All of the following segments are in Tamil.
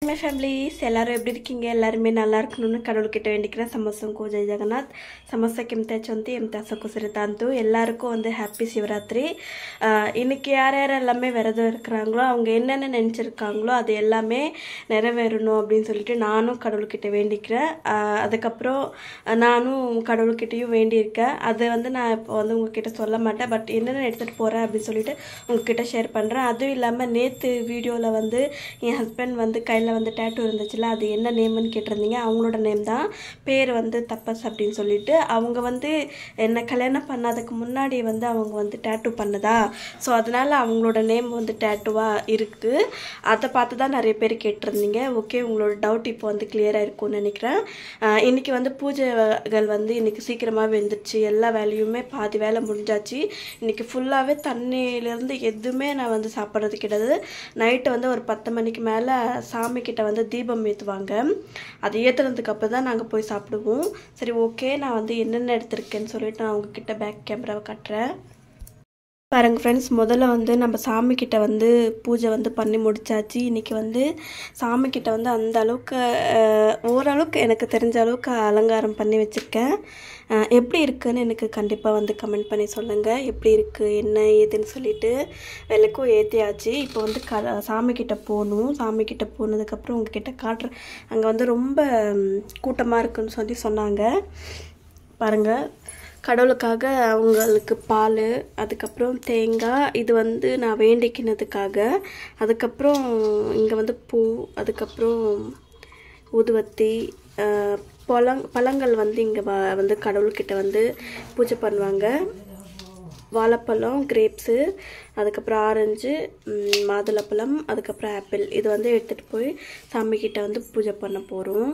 மை ஃபேமிலிஸ் எல்லாரும் எப்படி இருக்கீங்க எல்லாருமே நல்லா இருக்கணும்னு கடவுள்கிட்ட வேண்டிக்கிறேன் ಸಮಸ್ಯಂಕು ಜೈ ಜಗನ್ನಾಥ್ ಸಮಸ್ಯಕ್ಕೆ ಎಂತಾಚಂತಿ ಎಂತಾಸಕ್ಕೂ ಸಿರಿತಾಂತು எல்லாருக்கும் வந்து ஹாப்பி சிவராத்திரி ஆஹ் இன்னைக்கு யார் யார் எல்லாமே விரதம் இருக்கிறாங்களோ அவங்க என்னென்ன நினச்சிருக்காங்களோ அது எல்லாமே நிறைவேறணும் அப்படின்னு சொல்லிட்டு நானும் கடவுள்கிட்ட வேண்டிக்கிறேன் ஆஹ் அதுக்கப்புறம் நானும் கடவுள்கிட்டயும் வேண்டியிருக்கேன் அது வந்து நான் இப்போ வந்து உங்ககிட்ட சொல்ல மாட்டேன் பட் என்னென்ன எடுத்துகிட்டு போகிறேன் அப்படின்னு சொல்லிட்டு உங்ககிட்ட ஷேர் பண்ணுறேன் அதுவும் இல்லாமல் நேற்று வீடியோவில் வந்து என் ஹஸ்பண்ட் வந்து கையில் வந்து டேட்டூ இருந்துச்சுல அது என்ன நேம்னு கேட்டிருந்தீங்க அவங்களோட நேம் தான் பேர் வந்து தப்பஸ் அப்படின்னு சொல்லிட்டு அவங்க வந்து என்னை கல்யாணம் பண்ணதுக்கு முன்னாடி வந்து அவங்க வந்து டேட்டூ பண்ணதா ஸோ அதனால் அவங்களோட நேம் வந்து டேட்டூவாக இருக்குது அதை பார்த்து தான் நிறைய பேர் கேட்டிருந்தீங்க ஓகே உங்களோட டவுட் இப்போ வந்து கிளியராக இருக்கும்னு நினைக்கிறேன் ஆஹ் இன்னைக்கு வந்து பூஜைகள் வந்து இன்னைக்கு சீக்கிரமாக வெந்துருச்சு எல்லா வேலையுமே பாதி வேலை முடிஞ்சாச்சு இன்னைக்கு ஃபுல்லாகவே தண்ணியிலேருந்து எதுவுமே நான் வந்து சாப்பிட்றது கிடையாது நைட்டு வந்து ஒரு பத்து மணிக்கு மேலே சாமி கிட்ட வந்து தீபம் ஏற்றுவாங்க அது ஏற்றுனதுக்கு அப்புறம் தான் நாங்கள் போய் சாப்பிடுவோம் சரி ஓகே நான் வந்து என்னென்ன எடுத்திருக்கேன்னு சொல்லிட்டு நான் உங்ககிட்ட பேக் கேமராவை காட்டுறேன் பாருங்க ஃப்ரெண்ட்ஸ் முதல்ல வந்து நம்ம சாமி கிட்ட வந்து பூஜை வந்து பண்ணி முடிச்சாச்சு இன்னைக்கு வந்து சாமி கிட்ட வந்து அந்த அளவுக்கு அஹ், ஓரளவுக்கு எனக்கு தெரிஞ்ச அளவுக்கு அலங்காரம் பண்ணி வச்சுருக்கேன் அஹ், எப்படி இருக்குன்னு எனக்கு கண்டிப்பாக வந்து கமெண்ட் பண்ணி சொல்லுங்கள் எப்படி இருக்குது என்ன ஏதுன்னு சொல்லிட்டு விளக்கும் ஏற்றியாச்சு இப்போ வந்து க சாமி கிட்ட போகணும் சாமி கிட்ட போனதுக்கப்புறம் உங்ககிட்ட காட்டுறேன் அங்கே வந்து ரொம்ப கூட்டமாக இருக்குன்னு சொல்லி சொன்னாங்க பாருங்கள் கடவுளுக்காக அவங்களுக்கு பால் அதுக்கப்புறம் தேங்காய் இது வந்து நான் வேண்டிக்கினதுக்காக அதுக்கப்புறம் இங்கே வந்து பூ அதுக்கப்புறம் ஊதுவத்தி அஹ், பழங் பழங்கள் வந்து இங்கே வ வந்து கடவுள்கிட்ட வந்து பூஜை பண்ணுவாங்க வாழைப்பழம் கிரேப்ஸு அதுக்கப்புறம் ஆரஞ்சு ம், மாதுளப்பழம் அதுக்கப்புறம் ஆப்பிள் இது வந்து எடுத்துகிட்டு போய் சாமிக்கிட்ட வந்து பூஜை பண்ண போகிறோம்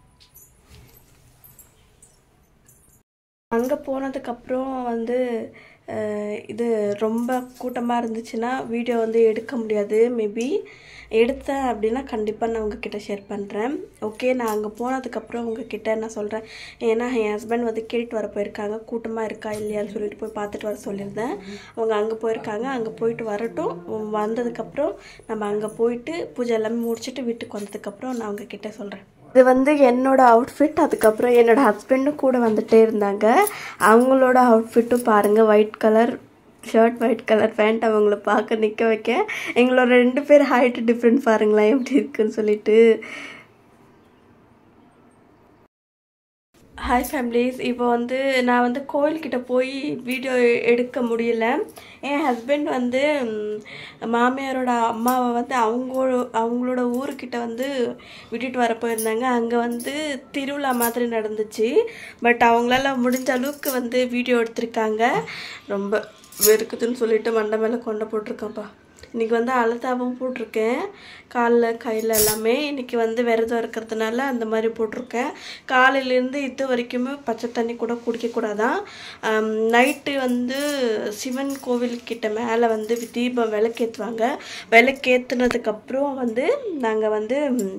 அங்கே போனதுக்கப்புறம் வந்து அஹ், இது ரொம்ப கூட்டமாக இருந்துச்சுன்னா வீடியோ வந்து எடுக்க முடியாது மேபி எடுத்தேன் அப்படின்னா கண்டிப்பாக நான் உங்ககிட்ட ஷேர் பண்ணுறேன் ஓகே நான் அங்கே போனதுக்கப்புறம் உங்ககிட்ட நான் சொல்கிறேன் ஏன்னா என் ஹஸ்பண்ட் வந்து கேட்டு வர போயிருக்காங்க கூட்டமாக இருக்கா இல்லையான்னு சொல்லிட்டு போய் பார்த்துட்டு வர சொல்லியிருந்தேன் அவங்க அங்கே போயிருக்காங்க அங்கே போயிட்டு வரட்டும் வந்ததுக்கப்புறம் நம்ம அங்கே போயிட்டு பூஜை எல்லாமே முடிச்சுட்டு வீட்டுக்கு வந்ததுக்கப்புறம் நான் உங்ககிட்ட சொல்கிறேன் இது வந்து என்னோட அவுட்ஃபிட் அதுக்கப்புறம் என்னோட ஹஸ்பண்டும் கூட வந்துட்டே இருந்தாங்க அவங்களோட அவுட்ஃபிட்டும் பாருங்கள் white colour shirt white colour pant அவங்கள பார்க்க நிற்க வைக்க எங்களோட ரெண்டு பேர் ஹைட் டிஃப்ரெண்ட் பாருங்களேன் எப்படி இருக்குன்னு சொல்லிட்டு ஹாய் ஃபேமிலிஸ் இப்போ வந்து நான் வந்து கோயில்கிட்ட போய் வீடியோ எடுக்க முடியல என் ஹஸ்பண்ட் வந்து ம், மாமியாரோட அம்மாவை வந்து அவங்க அவங்களோட ஊருக்கிட்ட வந்து விட்டுட்டு வர போயிருந்தாங்க அங்கே வந்து திருவிழா மாதிரி நடந்துச்சு பட் அவங்களால முடிஞ்ச அளவுக்கு வந்து வீடியோ எடுத்திருக்காங்க ரொம்ப வெறுக்குதுன்னு சொல்லிட்டு மண்டை மேலே கொண்டை போட்டிருக்கேன்ப்பா இன்றைக்கி வந்து அழுத்தாவும் போட்டிருக்கேன் காலில் கையில் எல்லாமே இன்றைக்கி வந்து விரதம் இருக்கிறதுனால அந்த மாதிரி போட்டிருக்கேன் காலையிலேருந்து இது வரைக்குமே பச்சை தண்ணி கூட குடிக்கக்கூடாதான் நைட்டு வந்து சிவன் கோவில்கிட்ட மேலே வந்து தீபம் விளக்கேற்றுவாங்க விளக்கேற்றுனதுக்கப்புறம் வந்து நாங்கள் வந்து ம்,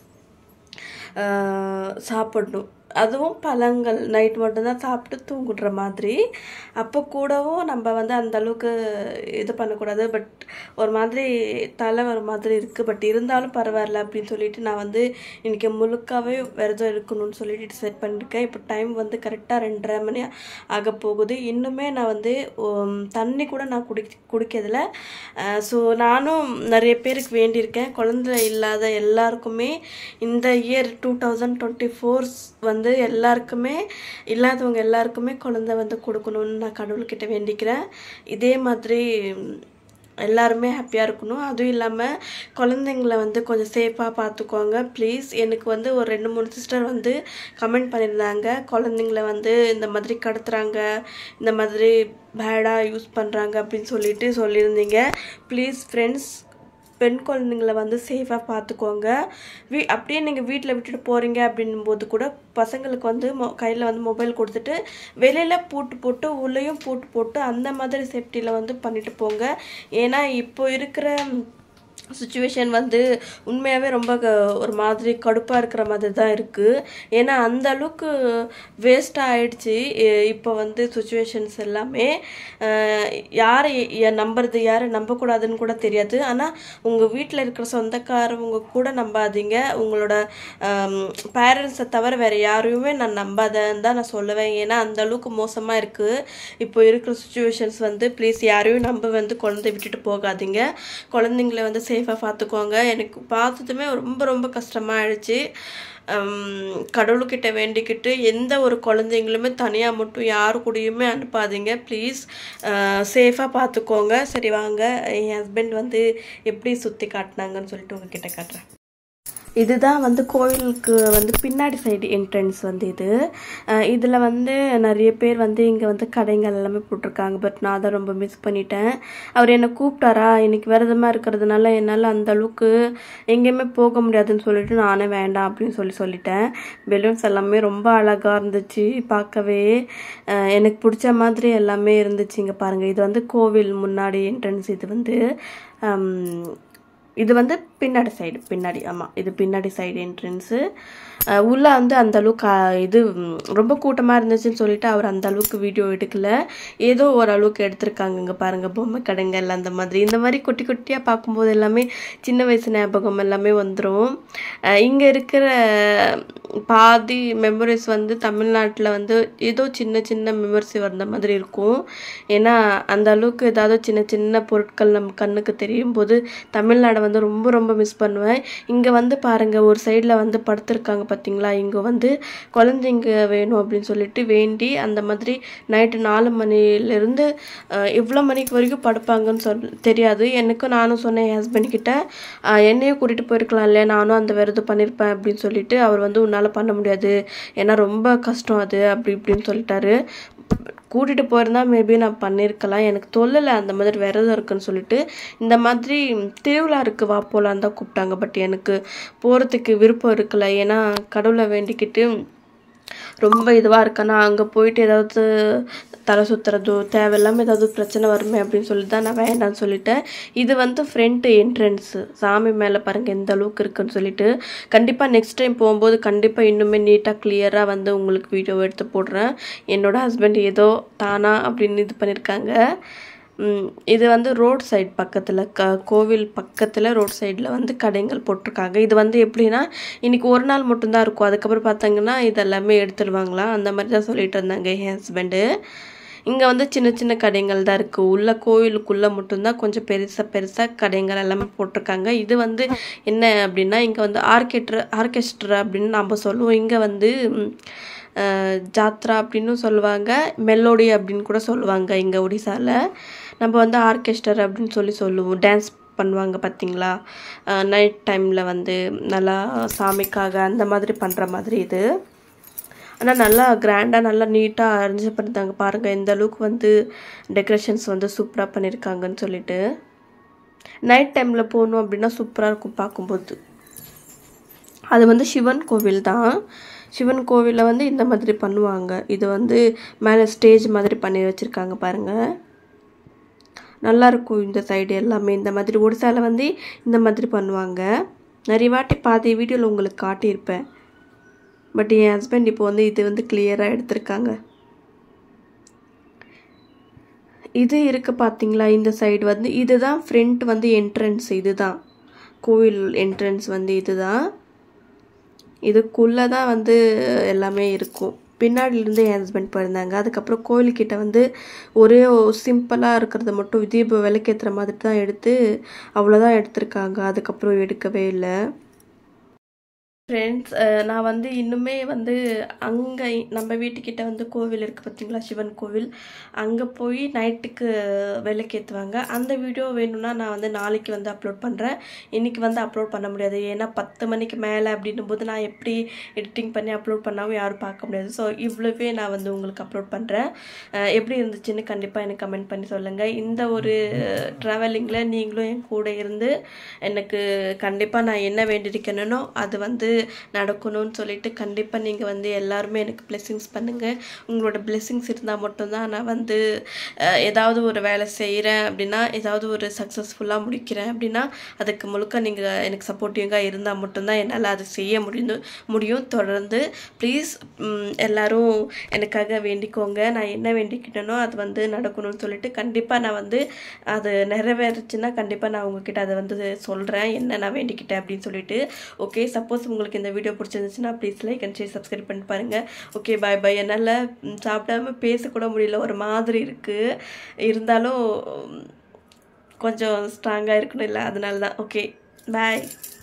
ஆஹ் சாப்பிடணும் அதுவும் பழங்கள் நைட் மட்டும்தான் சாப்பிட்டு தூங்குற மாதிரி அப்போ கூடவும் நம்ம வந்து அந்த அளவுக்கு இது பண்ணக்கூடாது பட் ஒரு மாதிரி தலை ஒரு மாதிரி இருக்குது பட் இருந்தாலும் பரவாயில்ல அப்படின்னு சொல்லிட்டு நான் வந்து இன்றைக்கி முழுக்காவே விரதம் இருக்கணும்னு சொல்லிட்டு டிசைட் பண்ணியிருக்கேன் இப்போ டைம் வந்து கரெக்டாக ரெண்டரை மணி ஆக போகுது இன்னுமே நான் வந்து உம், தண்ணி கூட நான் குடி குடிக்கிறதில்ல ஸோ நானும் நிறைய பேருக்கு வேண்டியிருக்கேன் குழந்தை இல்லாத எல்லாருக்குமே இந்த year two thousand twenty four வந்து எல்லாருக்குமே இல்லாதவங்க எல்லாருக்குமே குழந்தை வந்து கொடுக்கணும்னு நான் கடவுள்கிட்ட வேண்டிக்கிறேன் இதே மாதிரி உம், எல்லாருமே ஹாப்பியாக இருக்கணும் அதுவும் இல்லாமல் குழந்தைங்கள வந்து கொஞ்சம் சேஃபாக பார்த்துக்கோங்க ப்ளீஸ் எனக்கு வந்து ஒரு ரெண்டு மூணு சிஸ்டர் வந்து கமெண்ட் பண்ணியிருந்தாங்க குழந்தைங்கள வந்து இந்த மாதிரி கடத்துறாங்க இந்த மாதிரி பேடாக யூஸ் பண்ணுறாங்க அப்படின்னு சொல்லிட்டு சொல்லியிருந்தீங்க ப்ளீஸ் ஃப்ரெண்ட்ஸ் பெண் குழந்தைங்கள வந்து சேஃபாக பார்த்துக்கோங்க வீ அப்படியே நீங்கள் வீட்டில் விட்டுட்டு போகிறீங்க அப்படின்னும் போது கூட பசங்களுக்கு வந்து மொ கையில் வந்து மொபைல் கொடுத்துட்டு வெளியில் பூட்டு போட்டு உள்ளேயும் பூட்டு போட்டு அந்த மாதிரி சேஃப்டியில் வந்து பண்ணிட்டு போங்க ஏன்னா இப்போ இருக்கிற சுச்சுவேஷன் வந்து உண்மையாகவே ரொம்ப க- ஒரு மாதிரி கடுப்பாக இருக்கிற மாதிரி தான் இருக்குது ஏன்னா அந்த அளவுக்கு வேஸ்ட்டாக ஆயிடுச்சு இ- இப்போ வந்து சுச்சுவேஷன்ஸ் எல்லாமே அஹ், யாரை ய- நம்புறது யாரை நம்பக்கூடாதுன்னு கூட தெரியாது ஆனால் உங்கள் வீட்டில் இருக்கிற சொந்தக்காரவங்க கூட நம்பாதீங்க உங்களோட பேரண்ட்ஸை தவிர வேறு யாரையுமே நான் நம்பாதேன்னு தான் நான் சொல்லுவேன் ஏன்னா அந்த அளவுக்கு மோசமாக இருக்குது இப்போ இருக்கிற சுச்சுவேஷன்ஸ் வந்து ப்ளீஸ் யாரையும் நம்ப வந்து குழந்தை விட்டுட்டு போகாதீங்க குழந்தைங்கள வந்து சேஃபாக பார்த்துக்கோங்க எனக்கு பார்த்ததுமே ரொம்ப ரொம்ப கஷ்டமாக ஆயிடுச்சு ஹம், கடவுள்கிட்ட வேண்டிக்கிட்டு எந்த ஒரு குழந்தைங்களுமே தனியாக மட்டும் யாரு கூடயுமே அனுப்பாதீங்க ப்ளீஸ் சேஃபாக பார்த்துக்கோங்க சரி வாங்க என் ஹஸ்பண்ட் வந்து எப்படி சுற்றி காட்டினாங்கன்னு சொல்லிட்டு உங்ககிட்ட காட்டுறேன் இதுதான் வந்து கோயிலுக்கு வந்து பின்னாடி சைடு என்ட்ரன்ஸ் வந்து இது இதில் வந்து நிறைய பேர் வந்து இங்கே வந்து கடைகள் எல்லாமே போட்டிருக்காங்க பட் நான் அதை ரொம்ப மிஸ் பண்ணிட்டேன் அவர் என்னை கூப்பிட்டாரா இன்னைக்கு விரதமாக இருக்கிறதுனால என்னால் அந்த அளவுக்கு எங்கேயுமே போக முடியாதுன்னு சொல்லிட்டு நானே வேண்டாம் அப்படின்னு சொல்லி சொல்லிட்டேன் பெலூன்ஸ் எல்லாமே ரொம்ப அழகாக இருந்துச்சு பார்க்கவே அஹ் எனக்கு பிடிச்ச மாதிரி எல்லாமே இருந்துச்சு இங்கே பாருங்கள் இது வந்து கோவில் முன்னாடி என்ட்ரன்ஸ் இது வந்து ஹம், இது வந்து பின்னாடி சைடு பின்னாடி ஆமாம் இது பின்னாடி சைடு என்ட்ரன்ஸு உள்ளே வந்து அந்த அளவுக்கு அஹ், இது ம், ரொம்ப கூட்டமாக இருந்துச்சுன்னு சொல்லிட்டு அவர் அந்த அளவுக்கு வீடியோ எடுக்கல ஏதோ ஓரளவுக்கு எடுத்திருக்காங்க இங்கே பாருங்கள் பொம்மை கடைங்கள் அந்த மாதிரி இந்த மாதிரி குட்டி குட்டியாக பார்க்கும்போது எல்லாமே சின்ன வயசு ஞாபகம் எல்லாமே வந்துடும் இங்கே இருக்கிற பாதி மெமரிஸ் வந்து தமிழ்நாட்டில் வந்து ஏதோ சின்ன சின்ன மெமரிஸ் வந்த மாதிரி இருக்கும் ஏன்னா அந்த அளவுக்கு ஏதாவது சின்ன சின்ன பொருட்கள் நம்ம கண்ணுக்கு தெரியும் போது தமிழ்நாடை வந்து ரொம்ப ரொம்ப மிஸ் பண்ணுவேன் இங்கே வந்து பாருங்கள் ஒரு சைடில் வந்து படுத்திருக்காங்க பார்த்தீங்களா இங்கே வந்து குழந்தைங்க வேணும் அப்படின்னு சொல்லிட்டு வேண்டி அந்த மாதிரி நைட்டு நாலு மணிலேருந்து இவ்வளோ மணிக்கு வரைக்கும் படுப்பாங்கன்னு சொல் தெரியாது எனக்கும் நானும் சொன்னேன் என் ஹஸ்பண்ட் கிட்ட அஹ், என்னையும் கூட்டிகிட்டு போயிருக்கலாம் இல்லையா நானும் அந்த விரதம் பண்ணியிருப்பேன் அப்படின்னு சொல்லிட்டு அவர் வந்து உன்னால் பண்ண முடியாது ஏன்னா ரொம்ப கஷ்டம் அது அப்படி இப்படின்னு சொல்லிட்டாரு கூட்டிகிட்டு போயிருந்தா மேபி நான் பண்ணியிருக்கலாம் எனக்கு தொல்லலை அந்த மாதிரி விரதம் இருக்குன்னு சொல்லிட்டு இந்த மாதிரி திருவிழா இருக்கு வா போலான்னு தான் கூப்பிட்டாங்க பட் எனக்கு போகிறதுக்கு விருப்பம் இருக்கல ஏன்னா கடவுளை வேண்டிக்கிட்டு ரொம்ப இதுவாக இருக்கேன்னா அங்கே போயிட்டு ஏதாவது தலை சுற்றுறதோ தேவையில்லாமல் ஏதாவது பிரச்சனை வருமே அப்படின்னு சொல்லி தான் நான் வேண்டாம்னு சொல்லிட்டேன் இது வந்து ஃப்ரண்ட் என்ட்ரன்ஸு சாமி மேலே பாருங்கள் எந்த அளவுக்கு இருக்குன்னு சொல்லிட்டு கண்டிப்பாக நெக்ஸ்ட் டைம் போகும்போது கண்டிப்பாக இன்னுமே நீட்டாக கிளியராக வந்து உங்களுக்கு வீடியோ எடுத்து போடுறேன் என்னோட ஹஸ்பண்ட் ஏதோ தானா அப்படின்னு இது பண்ணியிருக்காங்க ம், இது வந்து ரோட் சைடு பக்கத்தில் க கோவில் பக்கத்தில் ரோட் சைடில் வந்து கடைகள் போட்டிருக்காங்க இது வந்து எப்படின்னா இன்னைக்கு ஒரு நாள் மட்டும்தான் இருக்கும் அதுக்கப்புறம் பார்த்தாங்கன்னா இதெல்லாமே எடுத்துடுவாங்களாம் அந்த மாதிரி தான் சொல்லிட்டு இருந்தாங்க என் ஹஸ்பண்டு இங்கே வந்து சின்ன சின்ன கடைகள் தான் இருக்குது உள்ள கோவிலுக்குள்ளே மட்டும்தான் கொஞ்சம் பெருசாக பெருசாக கடைகள் எல்லாமே போட்டிருக்காங்க இது வந்து என்ன அப்படின்னா இங்கே வந்து ஆர்கெட்ரு ஆர்கெஸ்ட்ரா அப்படின்னு நம்ம சொல்லுவோம் இங்கே வந்து ம், அஹ், ஜாத்ரா அப்படின்னு சொல்லுவாங்க மெலோடி அப்படின்னு கூட சொல்லுவாங்க இங்கே ஒடிசாவில் நம்ம வந்து ஆர்கெஸ்டர் அப்படின்னு சொல்லி சொல்லுவோம் டான்ஸ் பண்ணுவாங்க பார்த்தீங்களா நைட் டைமில் வந்து நல்லா சாமிக்காக அந்த மாதிரி பண்ணுற மாதிரி இது ஆனால் நல்லா கிராண்டாக நல்லா நீட்டாக அரேஞ்ச் பண்ணியிருந்தாங்க பாருங்கள் எந்த அளவுக்கு வந்து டெக்கரேஷன்ஸ் வந்து சூப்பராக பண்ணியிருக்காங்கன்னு சொல்லிட்டு நைட் டைமில் போகணும் அப்படின்னா சூப்பராக இருக்கும் பார்க்கும்போது அது வந்து சிவன் கோவில் தான் சிவன் கோவிலில் வந்து இந்த மாதிரி பண்ணுவாங்க இது வந்து மேலே ஸ்டேஜ் மாதிரி பண்ணி வச்சுருக்காங்க பாருங்கள் நல்லா இருக்கும் இந்த சைடு எல்லாமே இந்த மாதிரி ஒடிசாவில் வந்து இந்த மாதிரி பண்ணுவாங்க நிறைய வாட்டி பாதி வீடியோவில் உங்களுக்கு காட்டியிருப்பேன் பட் என் ஹஸ்பண்ட் இப்போ வந்து இது வந்து கிளியராக எடுத்திருக்காங்க இது இருக்கு பார்த்தீங்களா இந்த சைடு வந்து இதுதான் ஃப்ரண்ட் வந்து என்ட்ரன்ஸ் இதுதான் கோவில் என்ட்ரன்ஸ் வந்து இதுதான் இதுக்குள்ளே தான் வந்து எல்லாமே இருக்கும் பின்னாடிலேருந்து என் ஹஸ்பண்ட் போயிருந்தாங்க அதுக்கப்புறம் கோயிலுக்கிட்ட வந்து ஒரே சிம்பிளாக இருக்கிறத மட்டும் தீப விளக்கேற்றுற மாதிரி தான் எடுத்து அவ்வளோதான் எடுத்திருக்காங்க அதுக்கப்புறம் எடுக்கவே இல்லை ஃப்ரெண்ட்ஸ் நான் வந்து இன்னுமே வந்து அங்கே நம்ம வீட்டுக்கிட்ட வந்து கோவில் இருக்குது பார்த்தீங்களா சிவன் கோவில் அங்கே போய் நைட்டுக்கு விளக்கேற்றுவாங்க அந்த வீடியோ வேணும்னா நான் வந்து நாளைக்கு வந்து அப்லோட் பண்ணுறேன் இன்றைக்கி வந்து அப்லோட் பண்ண முடியாது ஏன்னா பத்து மணிக்கு மேலே அப்படின்னும் போது நான் எப்படி எடிட்டிங் பண்ணி அப்லோட் பண்ணாமல் யாரும் பார்க்க முடியாது ஸோ இவ்வளோவே நான் வந்து உங்களுக்கு அப்லோட் பண்ணுறேன் எப்படி இருந்துச்சுன்னு கண்டிப்பாக எனக்கு கமெண்ட் பண்ணி சொல்லுங்கள் இந்த ஒரு ட்ராவலிங்கில் நீங்களும் என் கூட இருந்து எனக்கு கண்டிப்பாக நான் என்ன வேண்டியிருக்கேனோ அது வந்து நடக்கணும்னு சொல்லிட்டு கண்டிப்பாக நீங்கள் வந்து எல்லாருமே எனக்கு blessings பண்ணுங்கள் உங்களோட blessings இருந்தால் மட்டும்தான் நான் வந்து அஹ், ஏதாவது ஒரு வேலை செய்கிறேன் அப்படின்னா ஏதாவது ஒரு சக்ஸஸ்ஃபுல்லாக முடிக்கிறேன் அப்படின்னா அதுக்கு முழுக்க நீங்கள் எனக்கு சப்போர்ட்டிவாக இருந்தால் மட்டும்தான் என்னால் அதை செய்ய முடியும் முடியும் தொடர்ந்து ப்ளீஸ் எல்லாரும் எனக்காக வேண்டிக்கோங்க நான் என்ன வேண்டிக்கிட்டேனோ அது வந்து நடக்கணும்னு சொல்லிட்டு கண்டிப்பாக நான் வந்து அது நிறைவேறுச்சுன்னா கண்டிப்பாக நான் உங்ககிட்ட அதை வந்து சொல்கிறேன் என்ன நான் வேண்டிக்கிட்டேன் அப்படின்னு சொல்லிட்டு ஓகே சப்போஸ் உங்களுக்கு இந்த வீடியோ பிடிச்சிருந்துச்சுன்னா please like and share subscribe பண்ணி பாருங்கள் ஓகே பாய் பாய் என்னால் ம், சாப்பிடாம பேசக்கூட முடியல ஒரு மாதிரி இருக்குது இருந்தாலும் ம், கொஞ்சம் ஸ்ட்ராங்காக இருக்கணும் இல்லை அதனால தான் ஓகே பாய்